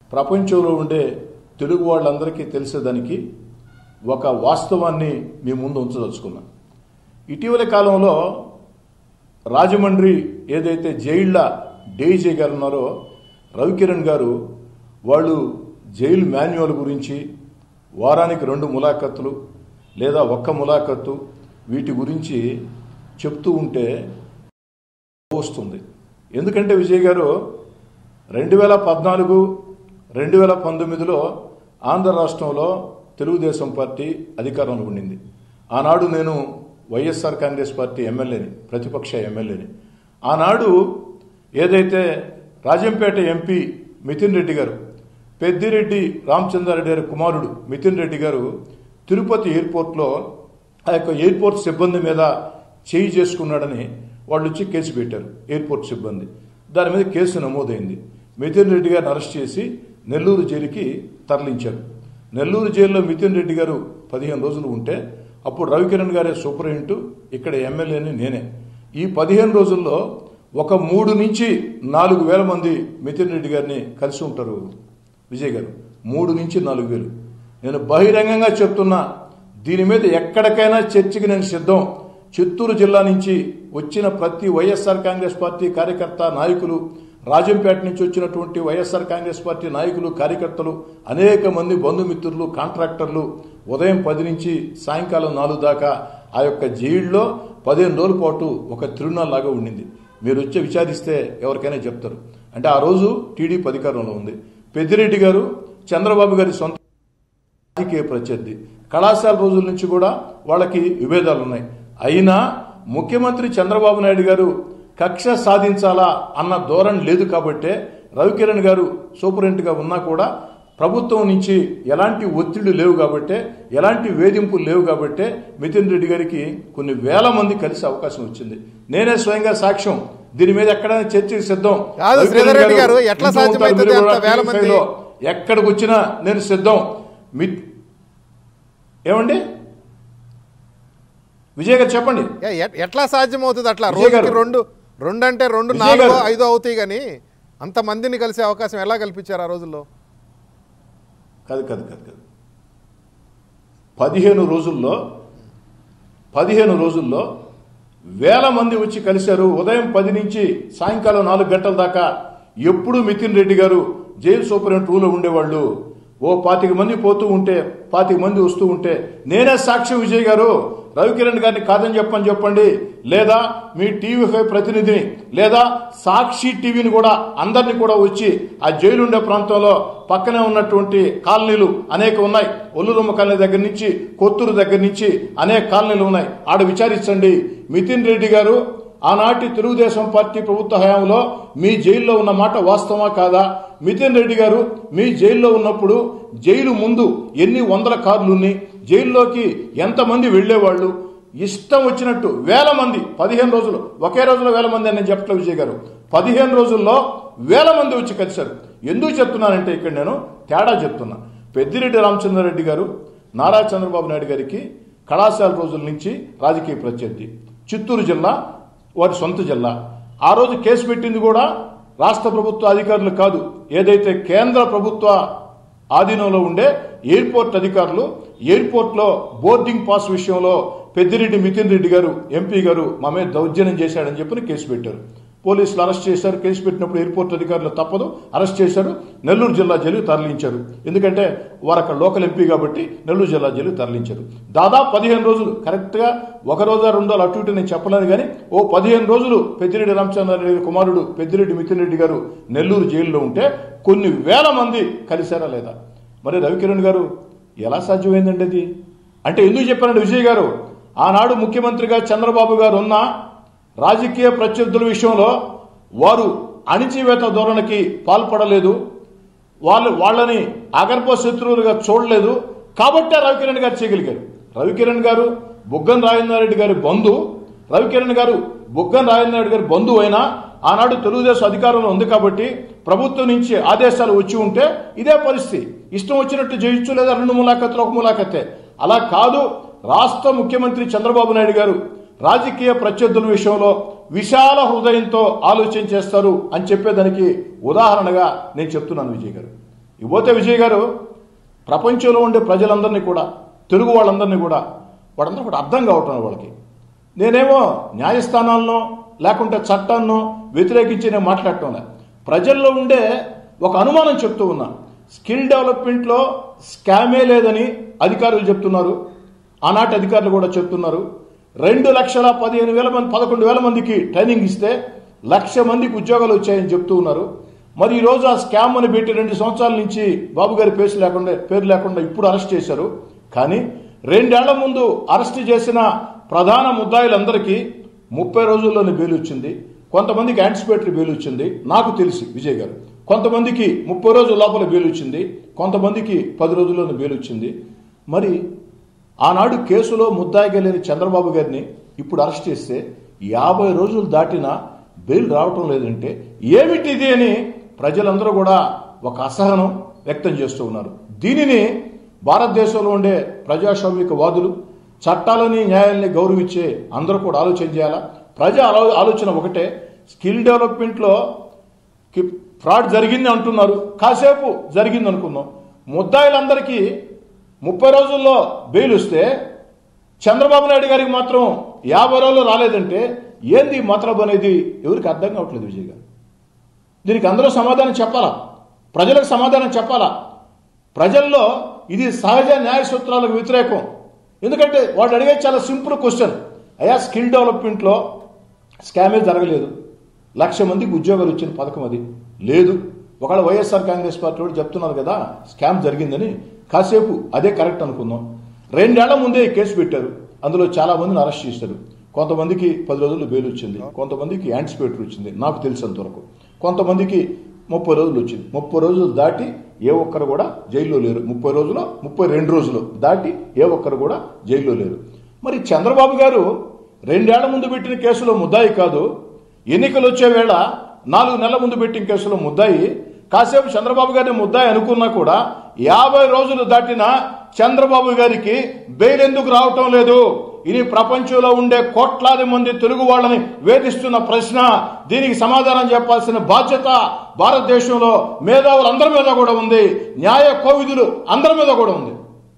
ప్రపంచంలో ఉండే తెలుగు వాళ్ళందరికీ తెలిసేదానికి ఒక వాస్తవాన్ని మీ ముందు ఉంచదలుచుకున్నా ఇటీవల కాలంలో రాజమండ్రి ఏదైతే జైళ్ళ డీజీ గారు ఉన్నారో రవికిరణ్ గారు వాళ్ళు జైలు మాన్యువల్ గురించి వారానికి రెండు ములాఖత్తులు లేదా ఒక్క ములాఖత్తు వీటి గురించి చెప్తూ ఉంటే వస్తుంది ఎందుకంటే విజయ్ గారు రెండు వేల పద్నాలుగు రెండు వేల పంతొమ్మిదిలో ఆంధ్ర రాష్ట్రంలో తెలుగుదేశం పార్టీ అధికారంలో ఉండింది ఆనాడు నేను వైఎస్ఆర్ కాంగ్రెస్ పార్టీ ఎమ్మెల్యేని ప్రతిపక్ష ఎమ్మెల్యేని ఆనాడు ఏదైతే రాజంపేట ఎంపీ మితిన్ రెడ్డి గారు పెద్దిరెడ్డి రామచంద్రారెడ్డి గారి కుమారుడు మితిన్ రెడ్డి గారు తిరుపతి ఎయిర్పోర్ట్లో ఆ యొక్క ఎయిర్పోర్ట్ సిబ్బంది మీద చేయి చేసుకున్నాడని వాళ్ళు వచ్చి కేసు పెట్టారు ఎయిర్పోర్ట్ సిబ్బంది దాని మీద కేసు నమోదైంది మితిన్ రెడ్డి గారిని అరెస్ట్ చేసి నెల్లూరు జైలుకి తరలించారు నెల్లూరు జైల్లో మితిన్ రెడ్డి గారు పదిహేను రోజులు ఉంటే అప్పుడు రవికిరణ్ గారే సూపరింటెండెంట్ ఇక్కడ ఎమ్మెల్యేని నేనే ఈ పదిహేను రోజుల్లో ఒక మూడు నుంచి నాలుగు వేల మంది మితిన్ రెడ్డి గారిని కలిసి ఉంటారు విజయ్ గారు మూడు నుంచి నాలుగు వేలు నేను బహిరంగంగా చెప్తున్నా దీని మీద ఎక్కడికైనా చర్చకి నేను సిద్ధం చిత్తూరు జిల్లా నుంచి వచ్చిన ప్రతి వైఎస్ఆర్ కాంగ్రెస్ పార్టీ కార్యకర్త నాయకులు రాజంపేట నుంచి వచ్చినటువంటి వైఎస్ఆర్ కాంగ్రెస్ పార్టీ నాయకులు కార్యకర్తలు అనేక మంది బంధుమిత్రులు కాంట్రాక్టర్లు ఉదయం పది నుంచి సాయంకాలం నాలుగు దాకా ఆ యొక్క జైల్లో పదిహేను రోజుల పాటు ఒక తిరునాళ్ళ లాగా ఉండింది మీరు వచ్చి విచారిస్తే ఎవరికైనా చెప్తారు అంటే ఆ రోజు టీడీపీ అధికారంలో ఉంది పెద్దిరెడ్డి గారు చంద్రబాబు గారి సొంత రాజకీయ ప్రత్యర్థి కళాశాల రోజుల నుంచి కూడా వాళ్ళకి విభేదాలు ఉన్నాయి అయినా ముఖ్యమంత్రి చంద్రబాబు నాయుడు గారు కక్ష సాధించాలా అన్న ధోరణి లేదు కాబట్టే రవికిరణ్ గారు సూపరింటెండెంట్గా ఉన్నా కూడా ప్రభుత్వం నుంచి ఎలాంటి ఒత్తిళ్లు లేవు కాబట్టే ఎలాంటి వేధింపులు లేవు కాబట్టే మితిన్ రెడ్డి గారికి కొన్ని వేల మంది కలిసే అవకాశం వచ్చింది నేనే స్వయంగా సాక్ష్యం దీని మీద ఎక్కడైనా చర్చకి సిద్ధం కాదు, రవికిరణ్ శ్రీధర్ రెడ్డి గారు, ఎట్లా ఇంట్లో ఉంటారు, సాధ్యమవుతుంది మీరు కూడా అంత వేల మంది? టీవీ ఫైవ్లో ఎక్కడికి వచ్చినా నేను సిద్ధం మీ ఏమండి విజయ్ గారు చెప్పండి ఏ, ఎట్- ఎట్లా సాధ్యమవుతుంది అట్లా విజయ్ గారు. రోజుకి రెండు రెండు అంటే రెండు విజయ్ నాలుగో గారు. ఐదో అవుతాయి కానీ అంత మందిని కలిసే అవకాశం ఎలా కల్పించారు ఆ రోజుల్లో కాదు కాదు కాదు కాదు పదిహేను రోజుల్లో పదిహేను రోజుల్లో వేల మంది వచ్చి కలిశారు ఉదయం పది నుంచి సాయంకాలం నాలుగు గంటల దాకా ఎప్పుడు మితిన్ రెడ్డి గారు జైలు సూపరింటెండెంట్ రూలో ఉండేవాళ్ళు ఓ పాతిక మంది పోతూ ఉంటే పాతిక మంది వస్తూ ఉంటే నేనే సాక్ష్యం విజయ్ గారు రవికిరణ్ గారిని కాదని చెప్పని చెప్పండి లేదా మీ టీవీ ఫైవ్ ప్రతినిధిని లేదా సాక్షి టీవీని కూడా అందరినీ కూడా వచ్చి ఆ జైలు ఉండే ప్రాంతంలో పక్కనే ఉన్నటువంటి కాలనీలు అనేక ఉన్నాయి ఒల్లురమ్మ కాలనీ దగ్గర నుంచి కొత్తూరు దగ్గర నుంచి అనేక కాలనీలు ఉన్నాయి ఆడ విచారించండి మితిన్ రెడ్డి గారు ఆనాటి తెలుగుదేశం పార్టీ ప్రభుత్వ హయాంలో మీ జైల్లో ఉన్న మాట వాస్తవమా కాదా మితిన్ రెడ్డి గారు మీ జైల్లో ఉన్నప్పుడు జైలు ముందు ఎన్ని వందల కార్లున్ని జైల్లోకి ఎంతమంది వెళ్లేవాళ్ళు ఇష్టం వచ్చినట్టు వేల మంది పదిహేను రోజులు ఒకే రోజులో వేల మంది అని నేను చెప్పట్లేదు విజయ్ గారు పదిహేను రోజుల్లో వేల మంది వచ్చి కలిశారు ఎందుకు చెప్తున్నానంటే ఇక్కడ నేను తేడా చెప్తున్నా పెద్దిరెడ్డి రామచంద్రారెడ్డి గారు నారా చంద్రబాబు నాయుడు గారికి కళాశాల రోజుల నుంచి రాజకీయ ప్రత్యర్థి చిత్తూరు జిల్లా వారి సొంత జిల్లా ఆ రోజు కేసు పెట్టింది కూడా రాష్ట్ర ప్రభుత్వ అధికారులు కాదు ఏదైతే కేంద్ర ప్రభుత్వ ఆధీనంలో ఉండే ఎయిర్పోర్ట్ అధికారులు ఎయిర్పోర్ట్లో బోర్డింగ్ పాస్ విషయంలో పెద్దిరెడ్డి మితిన్ రెడ్డి గారు ఎంపీ గారు మా మీద దౌర్జన్యం చేశాడని చెప్పి కేసు పెట్టారు పోలీసులు అరెస్ట్ చేశారు కేసు పెట్టినప్పుడు ఎయిర్పోర్ట్ అధికారులు తప్పదు అరెస్ట్ చేశారు నెల్లూరు జిల్లా జైలు తరలించారు ఎందుకంటే వారు అక్కడ లోకల్ ఎంపీ కాబట్టి నెల్లూరు జిల్లా జైలు తరలించారు దాదాపు పదిహేను రోజులు కరెక్ట్గా ఒక రోజు రెండు రోజులు అటు ఇటు నేను చెప్పలేను కానీ ఓ పదిహేను రోజులు పెద్దిరెడ్డి రామచంద్రారెడ్డి కుమారుడు పెద్దిరెడ్డి మితిన్ రెడ్డి గారు నెల్లూరు జైల్లో ఉంటే కొన్ని వేల మంది కలిశారా లేదా మరి రవికిరణ్ గారు ఎలా సాధ్యమైందండి అది అంటే ఎందుకు చెప్పారండి విజయ్ గారు ఆనాడు ముఖ్యమంత్రిగా చంద్రబాబు గారు ఉన్న రాజకీయ ప్రత్యర్థుల విషయంలో వారు అణిచివేత ధోరణికి పాల్పడలేదు వాళ్ళు వాళ్ళని అగర్భ శత్రువులుగా చూడలేదు కాబట్టే రవికిరణ్ గారు చేయగలిగారు రవికిరణ్ గారు బుగ్గన్ రాజేంద్రారెడ్డి గారి బంధు రవికిరణ్ గారు బుగ్గన్ రాజేంద్రారెడ్డి గారి బంధువు అయినా ఆనాడు తెలుగుదేశం అధికారంలో ఉంది కాబట్టి ప్రభుత్వం నుంచి ఆదేశాలు వచ్చి ఉంటే ఇదే పరిస్థితి ఇష్టం వచ్చినట్టు చేయొచ్చు లేదా రెండు ములాఖత్తులు ఒక ములాఖత్తే అలా కాదు రాష్ట్ర ముఖ్యమంత్రి చంద్రబాబు నాయుడు గారు రాజకీయ ప్రత్యర్థుల విషయంలో విశాల హృదయంతో ఆలోచన చేస్తారు అని చెప్పేదానికి ఉదాహరణగా నేను చెప్తున్నాను విజయ్ గారు ఇకపోతే విజయ్ గారు ప్రపంచంలో ఉండే ప్రజలందరినీ కూడా తెలుగు వాళ్ళందరినీ కూడా వాళ్ళందరూ కూడా అర్థం కావటం వాళ్ళకి నేనేమో న్యాయస్థానాలను లేకుంటే చట్టాన్నో వ్యతిరేకించి నేను మాట్లాడటం లే. ప్రజల్లో ఉండే ఒక అనుమానం చెప్తూ ఉన్నా స్కిల్ డెవలప్మెంట్లో స్కామే లేదని అధికారులు చెప్తున్నారు ఆనాటి అధికారులు కూడా చెప్తున్నారు రెండు లక్షల పదిహేను వేల మంది పదకొండు వేల మందికి ట్రైనింగ్ ఇస్తే లక్ష మందికి ఉద్యోగాలు వచ్చాయని చెప్తూ ఉన్నారు మరి ఈ రోజు ఆ స్కామ్ అని పెట్టి రెండు సంవత్సరాల నుంచి బాబు గారి పేరు లేకుండా పేరు లేకుండా ఇప్పుడు అరెస్ట్ చేశారు కానీ రెండేళ్ల ముందు అరెస్ట్ చేసిన ప్రధాన ముద్దాయిలందరికీ ముప్పై రోజుల్లోనే బెయిల్ వచ్చింది కొంతమందికి యాంటిసిపేటరీ బెయిల్ వచ్చింది నాకు తెలిసి విజయ్ గారు కొంతమందికి ముప్పై రోజుల లోపల బెయిల్ వచ్చింది కొంతమందికి పది రోజుల్లోనే బెయిల్ వచ్చింది మరి ఆనాడు కేసులో ముద్దాయిగా లేని చంద్రబాబు గారిని ఇప్పుడు అరెస్ట్ చేస్తే యాభై రోజులు దాటినా బెయిల్ రావటం లేదంటే ఏమిటి ఇది అని ప్రజలందరూ కూడా ఒక అసహనం వ్యక్తం చేస్తూ ఉన్నారు దీనిని భారతదేశంలో ఉండే ప్రజాస్వామిక వాదులు చట్టాలని న్యాయాల్ని గౌరవించే అందరూ కూడా ఆలోచన చేయాలా ప్రజా ఆలో- ఆలోచన ఒకటే స్కిల్ డెవలప్మెంట్లో కి- ఫ్రాడ్ జరిగింది అంటున్నారు కాసేపు జరిగింది అనుకుందాం ముద్దాయిలందరికీ ముప్పై రోజుల్లో బెయిల్ వస్తే చంద్రబాబు నాయుడు గారికి మాత్రం యాభై రోజులు రాలేదంటే ఏంది మతలబ్ అనేది ఎవరికి అర్థం కావట్లేదు విజయ్ గారు దీనికి అందరూ సమాధానం చెప్పాలా ప్రజలకు సమాధానం చెప్పాలా ప్రజల్లో ఇది సహజ న్యాయ సూత్రాలకు వ్యతిరేకం ఎందుకంటే వాడు అడిగే చాలా సింపుల్ క్వశ్చన్ అయ్యా స్కిల్ డెవలప్మెంట్లో స్కామే జరగలేదు లక్ష మందికి ఉద్యోగాలు ఇచ్చిన పథకం అది లేదు ఒకవేళ వైఎస్ఆర్ కాంగ్రెస్ పార్టీ వాళ్ళు చెప్తున్నారు కదా స్కామ్ జరిగిందని కాసేపు అదే కరెక్ట్ అనుకుందాం రెండేళ్ల ముందే ఈ కేసు పెట్టారు అందులో చాలా మందిని అరెస్ట్ చేశారు కొంతమందికి పది రోజులు బెయిల్ వచ్చింది కొంతమందికి యాంటిసిపేటరీ వచ్చింది నాకు తెలిసినంత వరకు కొంతమందికి ముప్పై రోజులు వచ్చింది ముప్పై రోజులు దాటి ఏ ఒక్కరు కూడా జైల్లో లేరు ముప్పై రోజులు ముప్పై రెండు రోజులు దాటి ఏ ఒక్కరు కూడా జైల్లో లేరు మరి చంద్రబాబు గారు రెండేళ్ల ముందు పెట్టిన కేసులో ముద్దాయి కాదు ఎన్నికలు వచ్చే వేళ నాలుగు నెలల ముందు పెట్టిన కేసులో ముద్దాయి కాసేపు చంద్రబాబు గారిని ముద్దాయి అనుకున్నా కూడా యాభై రోజులు దాటిన చంద్రబాబు గారికి బెయిల్ ఎందుకు రావటం లేదు ఇది ప్రపంచంలో ఉండే కోట్లాది మంది తెలుగు వాళ్ళని వేధిస్తున్న ప్రశ్న దీనికి సమాధానం చెప్పాల్సిన బాధ్యత భారతదేశంలో మేధావులందరి మీద కూడా ఉంది న్యాయ కోవిదులు అందరి మీద కూడా ఉంది